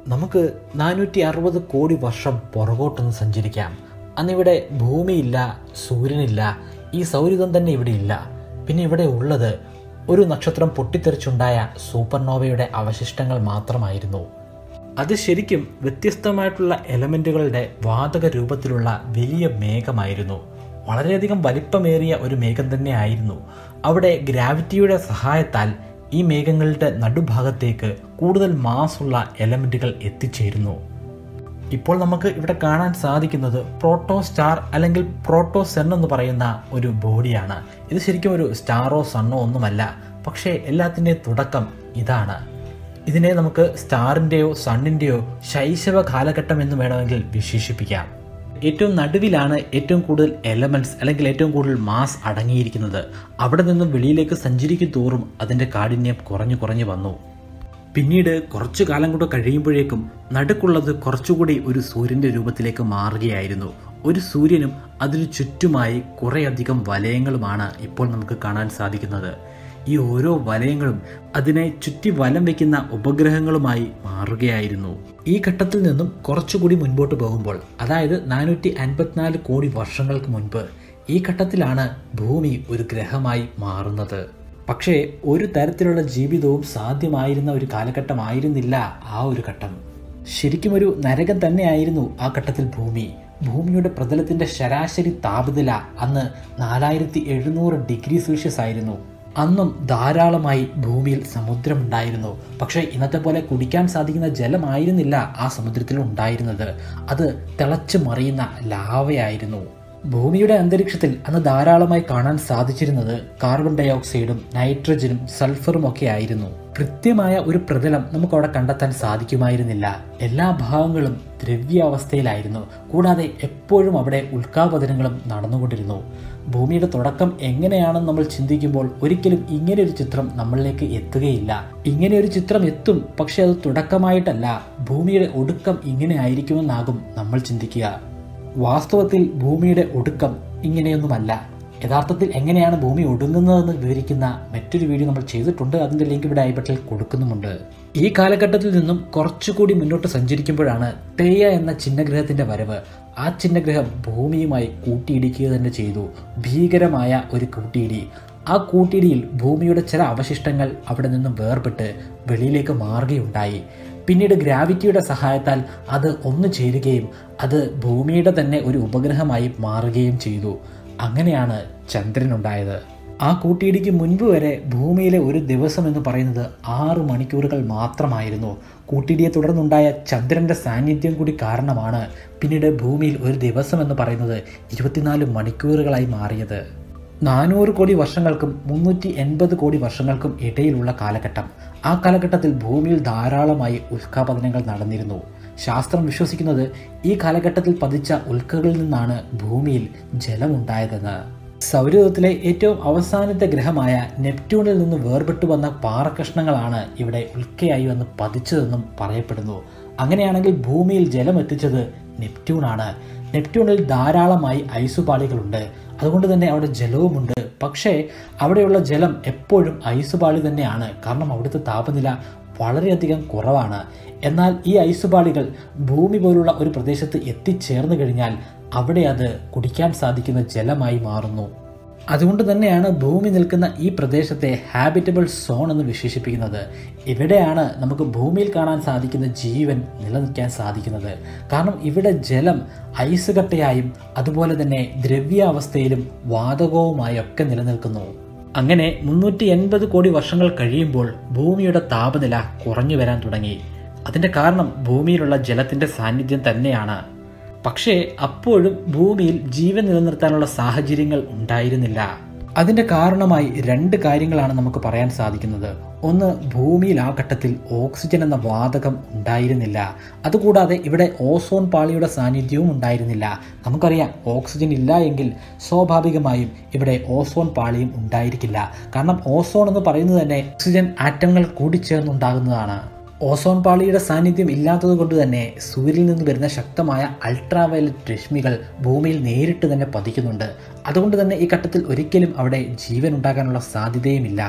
നമുക്ക് നാനൂറ്റി അറുപത് കോടി വർഷം പുറകോട്ടൊന്ന് സഞ്ചരിക്കാം അന്നിവിടെ ഭൂമിയില്ല സൂര്യനില്ല ഈ സൗരയുധം തന്നെ ഇവിടെ ഇല്ല പിന്നെ ഇവിടെ ഉള്ളത് ഒരു നക്ഷത്രം പൊട്ടിത്തെറിച്ചുണ്ടായ സൂപ്പർനോവയുടെ അവശിഷ്ടങ്ങൾ മാത്രമായിരുന്നു അത് ശരിക്കും വ്യത്യസ്തമായിട്ടുള്ള എലമെന്റുകളുടെ വാതക രൂപത്തിലുള്ള വലിയ മേഘമായിരുന്നു വളരെയധികം വലിപ്പമേറിയ ഒരു മേഘം തന്നെ ആയിരുന്നു അവിടെ ഗ്രാവിറ്റിയുടെ സഹായത്താൽ ഈ മേഘങ്ങളുടെ നടുഭാഗത്തേക്ക് കൂടുതൽ മാസുള്ള എലമെന്റുകൾ എത്തിച്ചേരുന്നു ഇപ്പോൾ നമുക്ക് ഇവിടെ കാണാൻ സാധിക്കുന്നത് പ്രോട്ടോ സ്റ്റാർ അല്ലെങ്കിൽ പ്രോട്ടോ സൺ എന്ന് പറയുന്ന ഒരു ബോഡിയാണ് ഇത് ശരിക്കും ഒരു സ്റ്റാറോ സണ്ണോ ഒന്നുമല്ല പക്ഷേ എല്ലാത്തിൻ്റെയും തുടക്കം ഇതാണ് ഇതിനെ നമുക്ക് സ്റ്റാറിൻ്റെയോ സണ്ണിൻ്റെയോ ശൈശവ കാലഘട്ടം എന്ന് വേണമെങ്കിൽ വിശേഷിപ്പിക്കാം ഏറ്റവും നടുവിലാണ് ഏറ്റവും കൂടുതൽ എലമെന്റ്സ് അല്ലെങ്കിൽ ഏറ്റവും കൂടുതൽ മാസ് അടങ്ങിയിരിക്കുന്നത് അവിടെ നിന്നും വെളിയിലേക്ക് സഞ്ചരിക്കും തോറും അതിൻ്റെ കാഠിന്യം കുറഞ്ഞു കുറഞ്ഞു വന്നു പിന്നീട് കുറച്ചു കാലം കൂടെ കഴിയുമ്പോഴേക്കും നടുക്കുള്ളത് കുറച്ചുകൂടി ഒരു സൂര്യന്റെ രൂപത്തിലേക്ക് മാറുകയായിരുന്നു ഒരു സൂര്യനും അതിനു ചുറ്റുമായി കുറേയധികം വലയങ്ങളുമാണ് ഇപ്പോൾ നമുക്ക് കാണാൻ സാധിക്കുന്നത് ഈ ഓരോ വലയങ്ങളും അതിനെ ചുറ്റി വലം വയ്ക്കുന്ന ഉപഗ്രഹങ്ങളുമായി മാറുകയായിരുന്നു ഈ ഘട്ടത്തിൽ നിന്നും കുറച്ചുകൂടി മുൻപോട്ട് പോകുമ്പോൾ അതായത് നാനൂറ്റി അൻപത്തിനാല് കോടി വർഷങ്ങൾക്ക് മുൻപ് ഈ ഘട്ടത്തിലാണ് ഭൂമി ഒരു ഗ്രഹമായി മാറുന്നത് പക്ഷേ ഒരു തരത്തിലുള്ള ജീവിതവും സാധ്യമായിരുന്ന ഒരു കാലഘട്ടമായിരുന്നില്ല ആ ഒരു ഘട്ടം ശരിക്കും ഒരു നരകം തന്നെയായിരുന്നു ആ ഘട്ടത്തിൽ ഭൂമി ഭൂമിയുടെ പ്രതലത്തിന്റെ ശരാശരി താപനില അന്ന് നാലായിരത്തി എഴുന്നൂറ് ഡിഗ്രി സെൽഷ്യസ് ആയിരുന്നു അന്നും ധാരാളമായി ഭൂമിയിൽ സമുദ്രമുണ്ടായിരുന്നു പക്ഷേ ഇന്നത്തെ പോലെ കുടിക്കാൻ സാധിക്കുന്ന ജലമായിരുന്നില്ല ആ സമുദ്രത്തിൽ ഉണ്ടായിരുന്നത് അത് തിളച്ചു മറിയുന്ന ലാവയായിരുന്നു ഭൂമിയുടെ അന്തരീക്ഷത്തിൽ അന്ന് ധാരാളമായി കാണാൻ സാധിച്ചിരുന്നത് കാർബൺ ഡൈ ഓക്സൈഡും നൈട്രജനും സൾഫറും ഒക്കെ ആയിരുന്നു കൃത്യമായ ഒരു പ്രതലം നമുക്ക് അവിടെ കണ്ടെത്താൻ സാധിക്കുമായിരുന്നില്ല എല്ലാ ഭാഗങ്ങളും ദ്രവ്യാവസ്ഥയിലായിരുന്നു കൂടാതെ എപ്പോഴും അവിടെ ഉൽക്കാപതനങ്ങളും നടന്നുകൊണ്ടിരുന്നു ഭൂമിയുടെ തുടക്കം എങ്ങനെയാണെന്ന് നമ്മൾ ചിന്തിക്കുമ്പോൾ ഒരിക്കലും ഇങ്ങനെ ഒരു ചിത്രം നമ്മളിലേക്ക് എത്തുകയില്ല ഇങ്ങനെ ഒരു ചിത്രം എത്തും പക്ഷെ അത് തുടക്കമായിട്ടല്ല ഭൂമിയുടെ ഒടുക്കം ഇങ്ങനെ ആയിരിക്കുമെന്നാകും നമ്മൾ ചിന്തിക്കുക വാസ്തവത്തിൽ ഭൂമിയുടെ ഒടുക്കം ഇങ്ങനെയൊന്നുമല്ല യഥാർത്ഥത്തിൽ എങ്ങനെയാണ് ഭൂമി ഒടുങ്ങുന്നതെന്ന് വിവരിക്കുന്ന മറ്റൊരു വീഡിയോ നമ്മൾ ചെയ്തിട്ടുണ്ട് അതിന്റെ ലിങ്ക് ഇവിടെ ഐബട്ടിൽ കൊടുക്കുന്നുമുണ്ട് ഈ കാലഘട്ടത്തിൽ നിന്നും കുറച്ചുകൂടി മുന്നോട്ട് സഞ്ചരിക്കുമ്പോഴാണ് തേയ എന്ന ചിഹ്നഗ്രഹത്തിന്റെ വരവ് ആ ചിഹ്നഗ്രഹം ഭൂമിയുമായി കൂട്ടിയിടിക്കുക തന്നെ ചെയ്തു ഭീകരമായ ഒരു കൂട്ടിയിടി ആ കൂട്ടിയിടിയിൽ ഭൂമിയുടെ ചില അവശിഷ്ടങ്ങൾ അവിടെ നിന്നും വേർപെട്ട് വെളിയിലേക്ക് മാറുകയുണ്ടായി പിന്നീട് ഗ്രാവിറ്റിയുടെ സഹായത്താൽ അത് ഒന്നു ചേരുകയും അത് ഭൂമിയുടെ തന്നെ ഒരു ഉപഗ്രഹമായി മാറുകയും ചെയ്തു അങ്ങനെയാണ് ചന്ദ്രനുണ്ടായത് ആ കൂട്ടിയിടിക്ക് മുൻപ് വരെ ഭൂമിയിലെ ഒരു ദിവസം എന്ന് പറയുന്നത് ആറു മണിക്കൂറുകൾ മാത്രമായിരുന്നു കൂട്ടിയിടിയെ തുടർന്നുണ്ടായ ചന്ദ്രന്റെ സാന്നിധ്യം കൂടി കാരണമാണ് പിന്നീട് ഭൂമിയിൽ ഒരു ദിവസം എന്ന് പറയുന്നത് ഇരുപത്തിനാല് മണിക്കൂറുകളായി മാറിയത് നാനൂറ് കോടി വർഷങ്ങൾക്കും മുന്നൂറ്റി എൺപത് കോടി വർഷങ്ങൾക്കും ഇടയിലുള്ള കാലഘട്ടം ആ കാലഘട്ടത്തിൽ ഭൂമിയിൽ ധാരാളമായി ഉൽക്കാപതനങ്ങൾ നടന്നിരുന്നു ശാസ്ത്രം വിശ്വസിക്കുന്നത് ഈ കാലഘട്ടത്തിൽ പതിച്ച ഉൽക്കകളിൽ നിന്നാണ് ഭൂമിയിൽ ജലമുണ്ടായതെന്ന് സൗരയൂഥത്തിലെ ഏറ്റവും അവസാനത്തെ ഗ്രഹമായ നെപ്റ്റ്യൂണിൽ നിന്ന് വേർപെട്ടു വന്ന പാറക്കഷ്ണങ്ങളാണ് ഇവിടെ ഉൽക്കയായി വന്ന് പതിച്ചതെന്നും പറയപ്പെടുന്നു അങ്ങനെയാണെങ്കിൽ ഭൂമിയിൽ ജലം എത്തിച്ചത് നെപ്റ്റ്യൂണാണ് നെപ്റ്റ്യൂണിൽ ധാരാളമായി ഐസുപാളികളുണ്ട് അതുകൊണ്ട് തന്നെ അവിടെ ജലവുമുണ്ട് പക്ഷേ അവിടെയുള്ള ജലം എപ്പോഴും ഐസുപാളി തന്നെയാണ് കാരണം അവിടുത്തെ താപനില വളരെയധികം കുറവാണ് എന്നാൽ ഈ ഐസുപാളികൾ ഭൂമി പോലുള്ള ഒരു പ്രദേശത്ത് എത്തിച്ചേർന്ന് കഴിഞ്ഞാൽ അവിടെ അത് കുടിക്കാൻ സാധിക്കുന്ന ജലമായി മാറുന്നു അതുകൊണ്ട് തന്നെയാണ് ഭൂമി നിൽക്കുന്ന ഈ പ്രദേശത്തെ ഹാബിറ്റബിൾ സോൺ എന്ന് വിശേഷിപ്പിക്കുന്നത് ഇവിടെയാണ് നമുക്ക് ഭൂമിയിൽ കാണാൻ സാധിക്കുന്ന ജീവൻ നിലനിൽക്കാൻ സാധിക്കുന്നത് കാരണം ഇവിടെ ജലം ഐസ് കട്ടയായും അതുപോലെ തന്നെ ദ്രവ്യാവസ്ഥയിലും വാതകവുമായി ഒക്കെ നിലനിൽക്കുന്നു അങ്ങനെ മുന്നൂറ്റി എൺപത് കോടി വർഷങ്ങൾ കഴിയുമ്പോൾ ഭൂമിയുടെ താപനില കുറഞ്ഞു വരാൻ തുടങ്ങി അതിന്റെ കാരണം ഭൂമിയിലുള്ള ജലത്തിന്റെ സാന്നിധ്യം തന്നെയാണ് പക്ഷേ അപ്പോഴും ഭൂമിയിൽ ജീവൻ നിലനിർത്താനുള്ള സാഹചര്യങ്ങൾ ഉണ്ടായിരുന്നില്ല അതിന്റെ കാരണമായി രണ്ട് കാര്യങ്ങളാണ് നമുക്ക് പറയാൻ സാധിക്കുന്നത് ഒന്ന് ഭൂമിയിൽ ആ ഘട്ടത്തിൽ ഓക്സിജൻ എന്ന വാതകം ഉണ്ടായിരുന്നില്ല അതുകൂടാതെ ഇവിടെ ഓസോൺ പാളിയുടെ സാന്നിധ്യവും ഉണ്ടായിരുന്നില്ല നമുക്കറിയാം ഓക്സിജൻ ഇല്ല എങ്കിൽ സ്വാഭാവികമായും ഇവിടെ ഓസോൺ പാളിയും ഉണ്ടായിരിക്കില്ല കാരണം ഓസോൺ എന്ന് പറയുന്നത് തന്നെ ഓക്സിജൻ ആറ്റങ്ങൾ കൂടിച്ചേർന്നുണ്ടാകുന്നതാണ് ഓസോൺ പാളിയുടെ സാന്നിധ്യം ഇല്ലാത്തത് കൊണ്ട് തന്നെ സൂര്യനിൽ നിന്ന് വരുന്ന ശക്തമായ അൾട്രാവയലറ്റ് രശ്മികൾ ഭൂമിയിൽ നേരിട്ട് തന്നെ പതിക്കുന്നുണ്ട് അതുകൊണ്ട് തന്നെ ഈ ഘട്ടത്തിൽ ഒരിക്കലും അവിടെ ജീവൻ ഉണ്ടാകാനുള്ള സാധ്യതയുമില്ല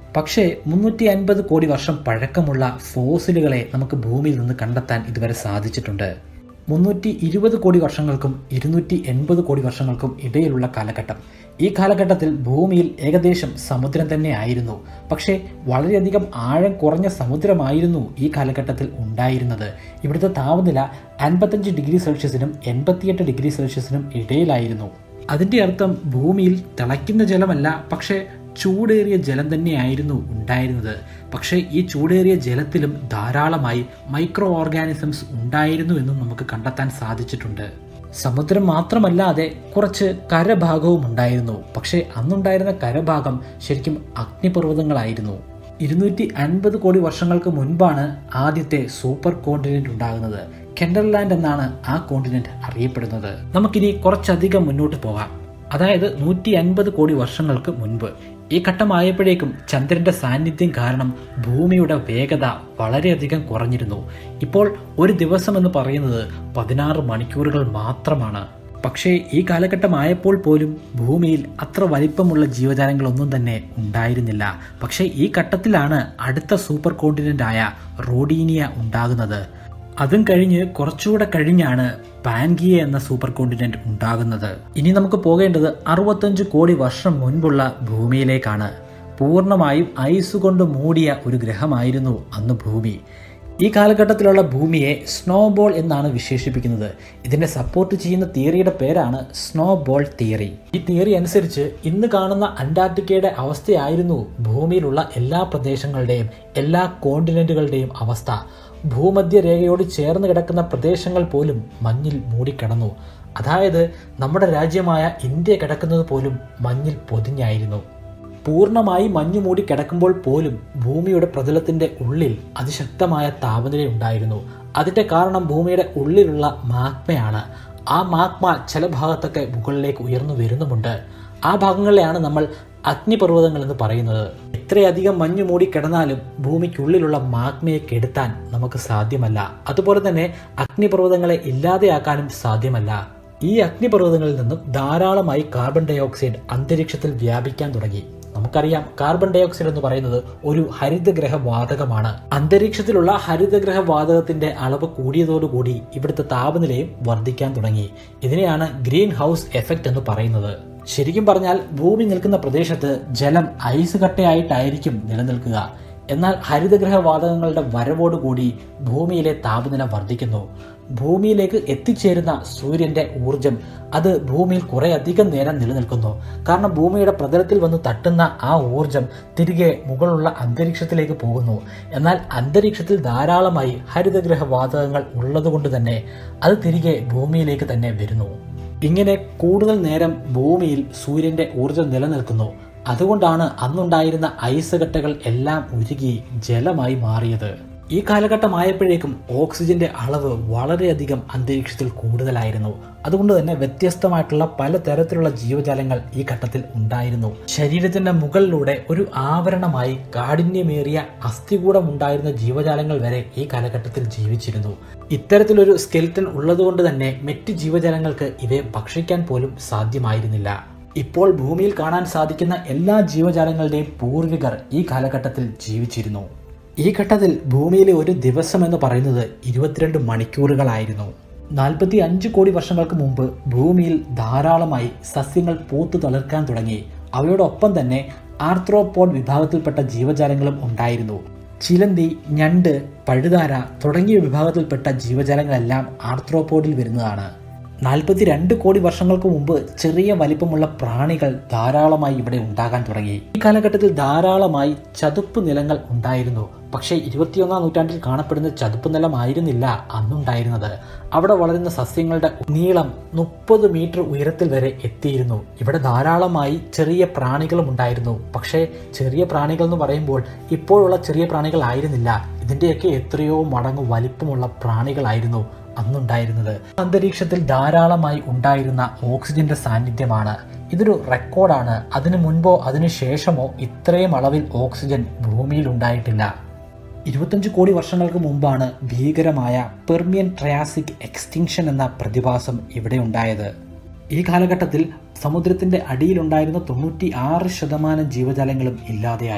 പക്ഷേ മുന്നൂറ്റി അൻപത് കോടി വർഷം പഴക്കമുള്ള ഫോസിലുകളെ നമുക്ക് ഭൂമിയിൽ നിന്ന് കണ്ടെത്താൻ ഇതുവരെ സാധിച്ചിട്ടുണ്ട് മുന്നൂറ്റി ഇരുപത് കോടി വർഷങ്ങൾക്കും ഇരുന്നൂറ്റി എൺപത് കോടി വർഷങ്ങൾക്കും ഇടയിലുള്ള കാലഘട്ടം ഈ കാലഘട്ടത്തിൽ ഭൂമിയിൽ ഏകദേശം സമുദ്രം തന്നെ ആയിരുന്നു പക്ഷേ വളരെയധികം ആഴം കുറഞ്ഞ സമുദ്രമായിരുന്നു ഈ കാലഘട്ടത്തിൽ ഉണ്ടായിരുന്നത് ഇവിടുത്തെ താപനില അൻപത്തഞ്ച് ഡിഗ്രി സെൽഷ്യസിനും എൺപത്തിയെട്ട് ഡിഗ്രി സെൽഷ്യസിനും ഇടയിലായിരുന്നു അതിൻ്റെ അർത്ഥം ഭൂമിയിൽ തിളയ്ക്കുന്ന ജലമല്ല പക്ഷേ ചൂടേറിയ ജലം തന്നെയായിരുന്നു ഉണ്ടായിരുന്നത് പക്ഷേ ഈ ചൂടേറിയ ജലത്തിലും ധാരാളമായി മൈക്രോ ഓർഗാനിസംസ് ഉണ്ടായിരുന്നു എന്നും നമുക്ക് കണ്ടെത്താൻ സാധിച്ചിട്ടുണ്ട് സമുദ്രം മാത്രമല്ലാതെ കുറച്ച് കരഭാഗവും ഉണ്ടായിരുന്നു പക്ഷേ അന്നുണ്ടായിരുന്ന കരഭാഗം ശരിക്കും അഗ്നിപർവ്വതങ്ങളായിരുന്നു ഇരുന്നൂറ്റി അൻപത് കോടി വർഷങ്ങൾക്ക് മുൻപാണ് ആദ്യത്തെ സൂപ്പർ കോണ്ടിനെന്റ് ഉണ്ടാകുന്നത് കെൻഡർലാൻഡ് എന്നാണ് ആ കോണ്ടിനെന്റ് അറിയപ്പെടുന്നത് നമുക്കിനി കുറച്ചധികം മുന്നോട്ട് പോകാം അതായത് നൂറ്റി അൻപത് കോടി വർഷങ്ങൾക്ക് മുൻപ് ഈ ഘട്ടമായപ്പോഴേക്കും ചന്ദ്രന്റെ സാന്നിധ്യം കാരണം ഭൂമിയുടെ വേഗത വളരെയധികം കുറഞ്ഞിരുന്നു ഇപ്പോൾ ഒരു ദിവസം എന്ന് പറയുന്നത് പതിനാറ് മണിക്കൂറുകൾ മാത്രമാണ് പക്ഷേ ഈ കാലഘട്ടമായപ്പോൾ പോലും ഭൂമിയിൽ അത്ര വലിപ്പമുള്ള ജീവജാലങ്ങളൊന്നും തന്നെ ഉണ്ടായിരുന്നില്ല പക്ഷേ ഈ ഘട്ടത്തിലാണ് അടുത്ത സൂപ്പർ കോണ്ടിനെന്റ് ആയ റോഡീനിയ ഉണ്ടാകുന്നത് അതും കഴിഞ്ഞ് കുറച്ചുകൂടെ കഴിഞ്ഞാണ് പാൻഗിയ എന്ന സൂപ്പർ കോണ്ടിനെന്റ് ഉണ്ടാകുന്നത് ഇനി നമുക്ക് പോകേണ്ടത് അറുപത്തഞ്ച് കോടി വർഷം മുൻപുള്ള ഭൂമിയിലേക്കാണ് പൂർണ്ണമായും ഐസ് കൊണ്ട് മൂടിയ ഒരു ഗ്രഹമായിരുന്നു അന്ന് ഭൂമി ഈ കാലഘട്ടത്തിലുള്ള ഭൂമിയെ സ്നോബോൾ എന്നാണ് വിശേഷിപ്പിക്കുന്നത് ഇതിനെ സപ്പോർട്ട് ചെയ്യുന്ന തിയറിയുടെ പേരാണ് സ്നോബോൾ തിയറി ഈ തിയറി അനുസരിച്ച് ഇന്ന് കാണുന്ന അന്റാർട്ടിക്കയുടെ അവസ്ഥയായിരുന്നു ഭൂമിയിലുള്ള എല്ലാ പ്രദേശങ്ങളുടെയും എല്ലാ കോണ്ടിനെന്റുകളുടെയും അവസ്ഥ ഭൂമധ്യരേഖയോട് ചേർന്ന് കിടക്കുന്ന പ്രദേശങ്ങൾ പോലും മഞ്ഞിൽ മൂടിക്കിടന്നു അതായത് നമ്മുടെ രാജ്യമായ ഇന്ത്യ കിടക്കുന്നത് പോലും മഞ്ഞിൽ പൊതിഞ്ഞായിരുന്നു പൂർണ്ണമായി മഞ്ഞു മൂടി കിടക്കുമ്പോൾ പോലും ഭൂമിയുടെ പ്രതലത്തിന്റെ ഉള്ളിൽ അതിശക്തമായ താപനില ഉണ്ടായിരുന്നു അതിന്റെ കാരണം ഭൂമിയുടെ ഉള്ളിലുള്ള മാഗ്മയാണ് ആ മാഗ്മ ചില ഭാഗത്തൊക്കെ മുകളിലേക്ക് ഉയർന്നു വരുന്നുമുണ്ട് ആ ഭാഗങ്ങളിലെയാണ് നമ്മൾ അഗ്നിപർവ്വതങ്ങൾ എന്ന് പറയുന്നത് എത്രയധികം മഞ്ഞു മൂടി കിടന്നാലും ഭൂമിക്കുള്ളിലുള്ള മാഗ്മയെ കെടുത്താൻ നമുക്ക് സാധ്യമല്ല അതുപോലെ തന്നെ അഗ്നിപർവ്വതങ്ങളെ ഇല്ലാതെയാക്കാനും സാധ്യമല്ല ഈ അഗ്നിപർവ്വതങ്ങളിൽ നിന്നും ധാരാളമായി കാർബൺ ഡൈ ഓക്സൈഡ് അന്തരീക്ഷത്തിൽ വ്യാപിക്കാൻ തുടങ്ങി നമുക്കറിയാം കാർബൺ ഡൈ ഓക്സൈഡ് എന്ന് പറയുന്നത് ഒരു ഹരിതഗ്രഹ വാതകമാണ് അന്തരീക്ഷത്തിലുള്ള ഹരിതഗ്രഹ വാതകത്തിന്റെ അളവ് കൂടിയതോടുകൂടി ഇവിടുത്തെ താപനിലയും വർദ്ധിക്കാൻ തുടങ്ങി ഇതിനെയാണ് ഗ്രീൻ ഹൗസ് എഫക്റ്റ് എന്ന് പറയുന്നത് ശരിക്കും പറഞ്ഞാൽ ഭൂമി നിൽക്കുന്ന പ്രദേശത്ത് ജലം ഐസ് കട്ടയായിട്ടായിരിക്കും നിലനിൽക്കുക എന്നാൽ ഹരിതഗ്രഹ വാതകങ്ങളുടെ വരവോടുകൂടി ഭൂമിയിലെ താപനില വർദ്ധിക്കുന്നു ഭൂമിയിലേക്ക് എത്തിച്ചേരുന്ന സൂര്യന്റെ ഊർജം അത് ഭൂമിയിൽ കുറെ അധികം നേരം നിലനിൽക്കുന്നു കാരണം ഭൂമിയുടെ പ്രതലത്തിൽ വന്ന് തട്ടുന്ന ആ ഊർജം തിരികെ മുകളുള്ള അന്തരീക്ഷത്തിലേക്ക് പോകുന്നു എന്നാൽ അന്തരീക്ഷത്തിൽ ധാരാളമായി ഹരിതഗ്രഹ വാതകങ്ങൾ ഉള്ളതുകൊണ്ട് തന്നെ അത് തിരികെ ഭൂമിയിലേക്ക് തന്നെ വരുന്നു ഇങ്ങനെ കൂടുതൽ നേരം ഭൂമിയിൽ സൂര്യന്റെ ഊർജം നിലനിൽക്കുന്നു അതുകൊണ്ടാണ് അന്നുണ്ടായിരുന്ന ഐസ് കട്ടകൾ എല്ലാം ഉരുകി ജലമായി മാറിയത് ഈ കാലഘട്ടമായപ്പോഴേക്കും ഓക്സിജന്റെ അളവ് വളരെയധികം അന്തരീക്ഷത്തിൽ കൂടുതലായിരുന്നു അതുകൊണ്ട് തന്നെ വ്യത്യസ്തമായിട്ടുള്ള പലതരത്തിലുള്ള ജീവജാലങ്ങൾ ഈ ഘട്ടത്തിൽ ഉണ്ടായിരുന്നു ശരീരത്തിന്റെ മുകളിലൂടെ ഒരു ആവരണമായി കാഠിന്യമേറിയ അസ്ഥികൂടം ഉണ്ടായിരുന്ന ജീവജാലങ്ങൾ വരെ ഈ കാലഘട്ടത്തിൽ ജീവിച്ചിരുന്നു ഇത്തരത്തിലൊരു സ്കെൽറ്റൻ ഉള്ളതുകൊണ്ട് തന്നെ മറ്റ് ജീവജാലങ്ങൾക്ക് ഇവയെ ഭക്ഷിക്കാൻ പോലും സാധ്യമായിരുന്നില്ല ഇപ്പോൾ ഭൂമിയിൽ കാണാൻ സാധിക്കുന്ന എല്ലാ ജീവജാലങ്ങളുടെയും പൂർവികർ ഈ കാലഘട്ടത്തിൽ ജീവിച്ചിരുന്നു ഈ ഘട്ടത്തിൽ ഭൂമിയിലെ ഒരു ദിവസം എന്ന് പറയുന്നത് ഇരുപത്തിരണ്ട് മണിക്കൂറുകളായിരുന്നു നാൽപ്പത്തി അഞ്ച് കോടി വർഷങ്ങൾക്ക് മുമ്പ് ഭൂമിയിൽ ധാരാളമായി സസ്യങ്ങൾ പൂത്തു തളിർക്കാൻ തുടങ്ങി അവയോടൊപ്പം തന്നെ ആർത്രോപോഡ് വിഭാഗത്തിൽപ്പെട്ട ജീവജാലങ്ങളും ഉണ്ടായിരുന്നു ചിലന്തി ഞണ്ട് പഴുതാര തുടങ്ങിയ വിഭാഗത്തിൽപ്പെട്ട ജീവജാലങ്ങളെല്ലാം ആർത്രോപോഡിൽ വരുന്നതാണ് നാൽപ്പത്തി രണ്ട് കോടി വർഷങ്ങൾക്ക് മുമ്പ് ചെറിയ വലിപ്പമുള്ള പ്രാണികൾ ധാരാളമായി ഇവിടെ ഉണ്ടാകാൻ തുടങ്ങി ഈ കാലഘട്ടത്തിൽ ധാരാളമായി ചതുപ്പ് നിലങ്ങൾ ഉണ്ടായിരുന്നു പക്ഷേ ഇരുപത്തിയൊന്നാം നൂറ്റാണ്ടിൽ കാണപ്പെടുന്ന ചതുപ്പ് നിലമായിരുന്നില്ല അന്നുണ്ടായിരുന്നത് അവിടെ വളരുന്ന സസ്യങ്ങളുടെ നീളം മുപ്പത് മീറ്റർ ഉയരത്തിൽ വരെ എത്തിയിരുന്നു ഇവിടെ ധാരാളമായി ചെറിയ പ്രാണികളും ഉണ്ടായിരുന്നു പക്ഷേ ചെറിയ പ്രാണികൾ എന്ന് പറയുമ്പോൾ ഇപ്പോഴുള്ള ചെറിയ പ്രാണികളായിരുന്നില്ല ഇതിന്റെയൊക്കെ എത്രയോ മടങ്ങ് വലിപ്പമുള്ള പ്രാണികളായിരുന്നു അന്നുണ്ടായിരുന്നത് അന്തരീക്ഷത്തിൽ ധാരാളമായി ഉണ്ടായിരുന്ന ഓക്സിജന്റെ സാന്നിധ്യമാണ് ഇതൊരു റെക്കോർഡാണ് അതിനു മുൻപോ അതിനു ശേഷമോ ഇത്രയും അളവിൽ ഓക്സിജൻ ഭൂമിയിൽ ഉണ്ടായിട്ടില്ല ഇരുപത്തഞ്ച് കോടി വർഷങ്ങൾക്ക് മുമ്പാണ് ഭീകരമായ പെർമിയൻ ട്രയാസിക് എക്സ്റ്റിങ്ഷൻ എന്ന പ്രതിഭാസം ഇവിടെ ഉണ്ടായത് ഈ കാലഘട്ടത്തിൽ സമുദ്രത്തിന്റെ അടിയിലുണ്ടായിരുന്ന തൊണ്ണൂറ്റി ആറ് ശതമാനം ജീവജാലങ്ങളും ഇല്ലാതെയായി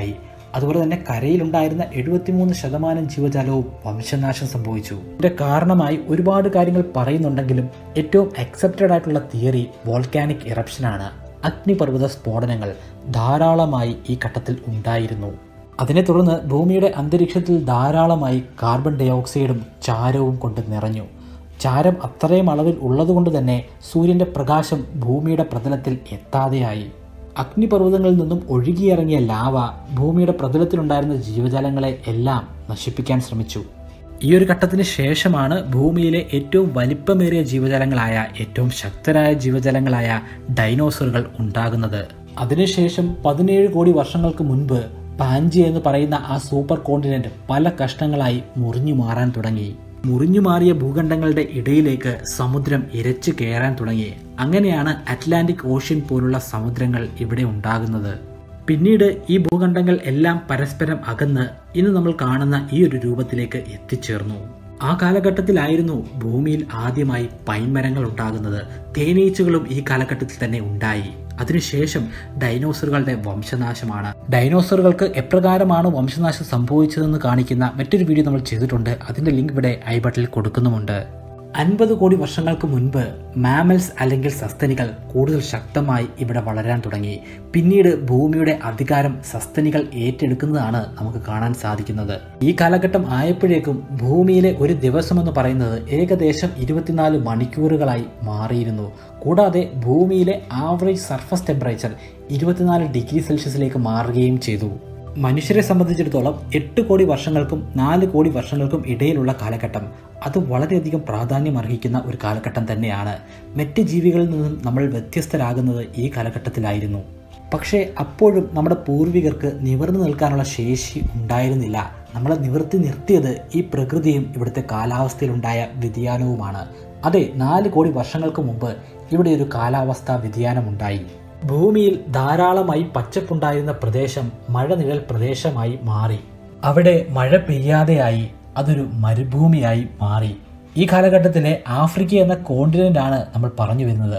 അതുപോലെ തന്നെ കരയിലുണ്ടായിരുന്ന എഴുപത്തിമൂന്ന് ശതമാനം ജീവജാലവും വംശനാശം സംഭവിച്ചു ഇതിന്റെ കാരണമായി ഒരുപാട് കാര്യങ്ങൾ പറയുന്നുണ്ടെങ്കിലും ഏറ്റവും അക്സെപ്റ്റഡ് ആയിട്ടുള്ള തിയറി വോൾക്കാനിക് ഇറപ്ഷനാണ് അഗ്നിപർവ്വത സ്ഫോടനങ്ങൾ ധാരാളമായി ഈ ഘട്ടത്തിൽ ഉണ്ടായിരുന്നു അതിനെ തുടർന്ന് ഭൂമിയുടെ അന്തരീക്ഷത്തിൽ ധാരാളമായി കാർബൺ ഡയോക്സൈഡും ചാരവും കൊണ്ട് നിറഞ്ഞു ചാരം അത്രയും അളവിൽ ഉള്ളതുകൊണ്ട് തന്നെ സൂര്യന്റെ പ്രകാശം ഭൂമിയുടെ പ്രതലത്തിൽ എത്താതെയായി അഗ്നിപർവ്വതങ്ങളിൽ നിന്നും ഒഴുകിയിറങ്ങിയ ലാവ ഭൂമിയുടെ പ്രതലത്തിലുണ്ടായിരുന്ന ജീവജാലങ്ങളെ എല്ലാം നശിപ്പിക്കാൻ ശ്രമിച്ചു ഈ ഒരു ഘട്ടത്തിന് ശേഷമാണ് ഭൂമിയിലെ ഏറ്റവും വലിപ്പമേറിയ ജീവജാലങ്ങളായ ഏറ്റവും ശക്തരായ ജീവജാലങ്ങളായ ഡൈനോസറുകൾ ഉണ്ടാകുന്നത് അതിനുശേഷം പതിനേഴ് കോടി വർഷങ്ങൾക്ക് മുൻപ് പാഞ്ചി എന്ന് പറയുന്ന ആ സൂപ്പർ കോണ്ടിനെന്റ് പല കഷ്ണങ്ങളായി മുറിഞ്ഞു മാറാൻ തുടങ്ങി മുറിഞ്ഞു മാറിയ ഭൂഖണ്ഡങ്ങളുടെ ഇടയിലേക്ക് സമുദ്രം ഇരച്ചു കയറാൻ തുടങ്ങി അങ്ങനെയാണ് അറ്റ്ലാന്റിക് ഓഷ്യൻ പോലുള്ള സമുദ്രങ്ങൾ ഇവിടെ ഉണ്ടാകുന്നത് പിന്നീട് ഈ ഭൂഖണ്ഡങ്ങൾ എല്ലാം പരസ്പരം അകന്ന് ഇന്ന് നമ്മൾ കാണുന്ന ഈ ഒരു രൂപത്തിലേക്ക് എത്തിച്ചേർന്നു ആ കാലഘട്ടത്തിലായിരുന്നു ഭൂമിയിൽ ആദ്യമായി പൈൻമരങ്ങൾ ഉണ്ടാകുന്നത് തേനീച്ചകളും ഈ കാലഘട്ടത്തിൽ തന്നെ ഉണ്ടായി അതിനുശേഷം ഡൈനോസറുകളുടെ വംശനാശമാണ് ഡൈനോസറുകൾക്ക് എപ്രകാരമാണ് വംശനാശം സംഭവിച്ചതെന്ന് കാണിക്കുന്ന മറ്റൊരു വീഡിയോ നമ്മൾ ചെയ്തിട്ടുണ്ട് അതിന്റെ ലിങ്ക് ഇവിടെ ഐ ബട്ടണിൽ കൊടുക്കുന്നുമുണ്ട് അൻപത് കോടി വർഷങ്ങൾക്ക് മുൻപ് മാമൽസ് അല്ലെങ്കിൽ സസ്തനികൾ കൂടുതൽ ശക്തമായി ഇവിടെ വളരാൻ തുടങ്ങി പിന്നീട് ഭൂമിയുടെ അധികാരം സസ്തനികൾ ഏറ്റെടുക്കുന്നതാണ് നമുക്ക് കാണാൻ സാധിക്കുന്നത് ഈ കാലഘട്ടം ആയപ്പോഴേക്കും ഭൂമിയിലെ ഒരു ദിവസം എന്ന് പറയുന്നത് ഏകദേശം ഇരുപത്തിനാല് മണിക്കൂറുകളായി മാറിയിരുന്നു കൂടാതെ ഭൂമിയിലെ ആവറേജ് സർഫസ് ടെമ്പറേച്ചർ ഇരുപത്തിനാല് ഡിഗ്രി സെൽഷ്യസിലേക്ക് മാറുകയും ചെയ്തു മനുഷ്യരെ സംബന്ധിച്ചിടത്തോളം എട്ട് കോടി വർഷങ്ങൾക്കും നാല് കോടി വർഷങ്ങൾക്കും ഇടയിലുള്ള കാലഘട്ടം അത് വളരെയധികം പ്രാധാന്യം അർഹിക്കുന്ന ഒരു കാലഘട്ടം തന്നെയാണ് മറ്റ് ജീവികളിൽ നിന്നും നമ്മൾ വ്യത്യസ്തരാകുന്നത് ഈ കാലഘട്ടത്തിലായിരുന്നു പക്ഷേ അപ്പോഴും നമ്മുടെ പൂർവികർക്ക് നിവർന്നു നിൽക്കാനുള്ള ശേഷി ഉണ്ടായിരുന്നില്ല നമ്മളെ നിവർത്തി നിർത്തിയത് ഈ പ്രകൃതിയും ഇവിടുത്തെ കാലാവസ്ഥയിലുണ്ടായ വ്യതിയാനവുമാണ് അതെ നാല് കോടി വർഷങ്ങൾക്ക് മുമ്പ് ഇവിടെ ഒരു കാലാവസ്ഥാ വ്യതിയാനമുണ്ടായി ഭൂമിയിൽ ധാരാളമായി പച്ചപ്പുണ്ടായിരുന്ന പ്രദേശം മഴ നിഴൽ പ്രദേശമായി മാറി അവിടെ മഴ പെയ്യാതെയായി അതൊരു മരുഭൂമിയായി മാറി ഈ കാലഘട്ടത്തിലെ ആഫ്രിക്ക എന്ന കോണ്ടിനെന്റ് ആണ് നമ്മൾ പറഞ്ഞു വരുന്നത്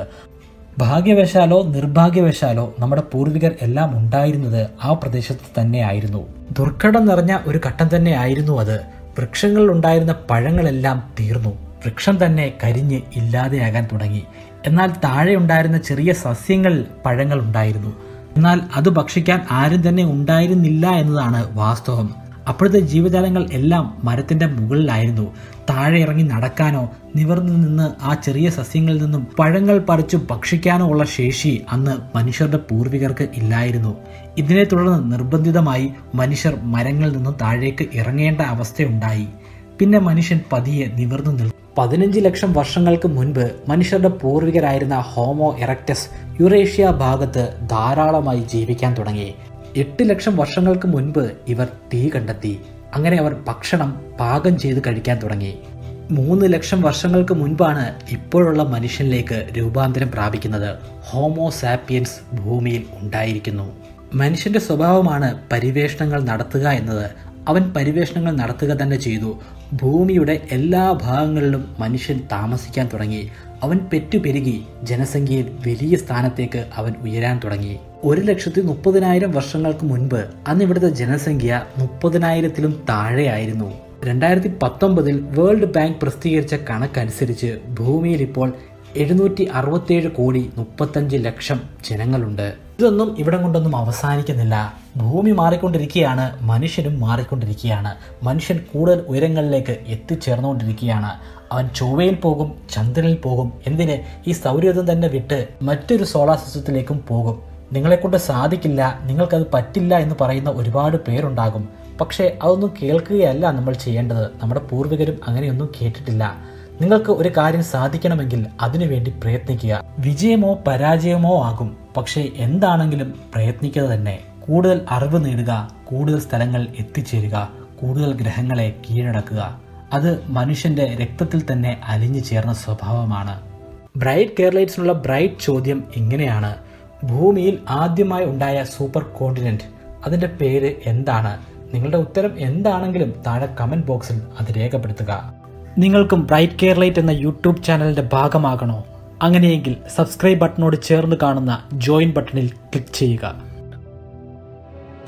ഭാഗ്യവശാലോ നിർഭാഗ്യവശാലോ നമ്മുടെ പൂർവികർ എല്ലാം ഉണ്ടായിരുന്നത് ആ പ്രദേശത്ത് തന്നെയായിരുന്നു ദുർഘടം നിറഞ്ഞ ഒരു ഘട്ടം തന്നെയായിരുന്നു അത് വൃക്ഷങ്ങളിൽ ഉണ്ടായിരുന്ന പഴങ്ങളെല്ലാം തീർന്നു വൃക്ഷം തന്നെ കരിഞ്ഞ് ഇല്ലാതെയാകാൻ തുടങ്ങി എന്നാൽ താഴെ ഉണ്ടായിരുന്ന ചെറിയ സസ്യങ്ങളിൽ പഴങ്ങൾ ഉണ്ടായിരുന്നു എന്നാൽ അത് ഭക്ഷിക്കാൻ ആരും തന്നെ ഉണ്ടായിരുന്നില്ല എന്നതാണ് വാസ്തവം അപ്പോഴത്തെ ജീവജാലങ്ങൾ എല്ലാം മരത്തിന്റെ മുകളിലായിരുന്നു താഴെ ഇറങ്ങി നടക്കാനോ നിവർന്നു നിന്ന് ആ ചെറിയ സസ്യങ്ങളിൽ നിന്നും പഴങ്ങൾ പറിച്ചു ഭക്ഷിക്കാനോ ഉള്ള ശേഷി അന്ന് മനുഷ്യരുടെ പൂർവികർക്ക് ഇല്ലായിരുന്നു ഇതിനെ തുടർന്ന് നിർബന്ധിതമായി മനുഷ്യർ മരങ്ങളിൽ നിന്നും താഴേക്ക് ഇറങ്ങേണ്ട അവസ്ഥയുണ്ടായി പിന്നെ മനുഷ്യൻ പതിയെ നിവർന്നു നിൽക്കും പതിനഞ്ച് ലക്ഷം വർഷങ്ങൾക്ക് മുൻപ് മനുഷ്യരുടെ പൂർവികരായിരുന്ന ഹോമോ എറക്ടസ് യുറേഷ്യ ഭാഗത്ത് ധാരാളമായി ജീവിക്കാൻ തുടങ്ങി എട്ട് ലക്ഷം വർഷങ്ങൾക്ക് മുൻപ് ഇവർ തീ കണ്ടെത്തി അങ്ങനെ അവർ ഭക്ഷണം പാകം ചെയ്ത് കഴിക്കാൻ തുടങ്ങി മൂന്ന് ലക്ഷം വർഷങ്ങൾക്ക് മുൻപാണ് ഇപ്പോഴുള്ള മനുഷ്യനിലേക്ക് രൂപാന്തരം പ്രാപിക്കുന്നത് ഹോമോ സാപ്പിയൻസ് ഭൂമിയിൽ ഉണ്ടായിരിക്കുന്നു മനുഷ്യന്റെ സ്വഭാവമാണ് പരിവേഷണങ്ങൾ നടത്തുക എന്നത് അവൻ പരിവേഷണങ്ങൾ നടത്തുക തന്നെ ചെയ്തു ഭൂമിയുടെ എല്ലാ ഭാഗങ്ങളിലും മനുഷ്യൻ താമസിക്കാൻ തുടങ്ങി അവൻ പെറ്റുപെരുകി ജനസംഖ്യയിൽ വലിയ സ്ഥാനത്തേക്ക് അവൻ ഉയരാൻ തുടങ്ങി ഒരു ലക്ഷത്തി മുപ്പതിനായിരം വർഷങ്ങൾക്ക് മുൻപ് അന്ന് ഇവിടുത്തെ ജനസംഖ്യ മുപ്പതിനായിരത്തിലും താഴെയായിരുന്നു രണ്ടായിരത്തി പത്തൊമ്പതിൽ വേൾഡ് ബാങ്ക് പ്രസിദ്ധീകരിച്ച കണക്കനുസരിച്ച് ഭൂമിയിൽ ഇപ്പോൾ എഴുന്നൂറ്റി അറുപത്തിയേഴ് കോടി മുപ്പത്തഞ്ച് ലക്ഷം ജനങ്ങളുണ്ട് ഇതൊന്നും ഇവിടം കൊണ്ടൊന്നും അവസാനിക്കുന്നില്ല ഭൂമി മാറിക്കൊണ്ടിരിക്കുകയാണ് മനുഷ്യനും മാറിക്കൊണ്ടിരിക്കുകയാണ് മനുഷ്യൻ കൂടുതൽ ഉയരങ്ങളിലേക്ക് എത്തിച്ചേർന്നുകൊണ്ടിരിക്കുകയാണ് അവൻ ചൊവ്വയിൽ പോകും ചന്ദ്രനിൽ പോകും എന്തിന് ഈ സൗരയൂഥം തന്നെ വിട്ട് മറ്റൊരു സോളാർ സിസ്റ്റത്തിലേക്കും പോകും നിങ്ങളെക്കൊണ്ട് സാധിക്കില്ല നിങ്ങൾക്കത് പറ്റില്ല എന്ന് പറയുന്ന ഒരുപാട് പേരുണ്ടാകും പക്ഷേ അതൊന്നും കേൾക്കുകയല്ല നമ്മൾ ചെയ്യേണ്ടത് നമ്മുടെ പൂർവികരും അങ്ങനെയൊന്നും കേട്ടിട്ടില്ല നിങ്ങൾക്ക് ഒരു കാര്യം സാധിക്കണമെങ്കിൽ അതിനുവേണ്ടി പ്രയത്നിക്കുക വിജയമോ പരാജയമോ ആകും പക്ഷേ എന്താണെങ്കിലും പ്രയത്നിക്കുക തന്നെ കൂടുതൽ അറിവ് നേടുക കൂടുതൽ സ്ഥലങ്ങൾ എത്തിച്ചേരുക കൂടുതൽ ഗ്രഹങ്ങളെ കീഴടക്കുക അത് മനുഷ്യന്റെ രക്തത്തിൽ തന്നെ അലിഞ്ഞു ചേർന്ന സ്വഭാവമാണ് ബ്രൈറ്റ് കേരളൈറ്റ്സിനുള്ള ബ്രൈറ്റ് ചോദ്യം ഇങ്ങനെയാണ് ഭൂമിയിൽ ആദ്യമായി ഉണ്ടായ സൂപ്പർ കോണ്ടിനെന്റ് അതിന്റെ പേര് എന്താണ് നിങ്ങളുടെ ഉത്തരം എന്താണെങ്കിലും താഴെ കമന്റ് ബോക്സിൽ അത് രേഖപ്പെടുത്തുക നിങ്ങൾക്കും ബ്രൈറ്റ് കേരളൈറ്റ് എന്ന യൂട്യൂബ് ചാനലിന്റെ ഭാഗമാകണോ അങ്ങനെയെങ്കിൽ സബ്സ്ക്രൈബ് ബട്ടണോട് ചേർന്ന് കാണുന്ന ജോയിൻ ബട്ടണിൽ ക്ലിക്ക് ചെയ്യുക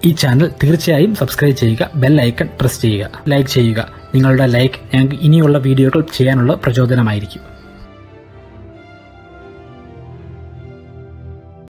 ഈ ചാനൽ തീർച്ചയായും സബ്സ്ക്രൈബ് ചെയ്യുക ബെൽ ഐക്കൺ പ്രസ് ചെയ്യുക ലൈക്ക് ചെയ്യുക നിങ്ങളുടെ ലൈക്ക് ഞങ്ങൾക്ക് ഇനിയുള്ള വീഡിയോകൾ ചെയ്യാനുള്ള പ്രചോദനമായിരിക്കും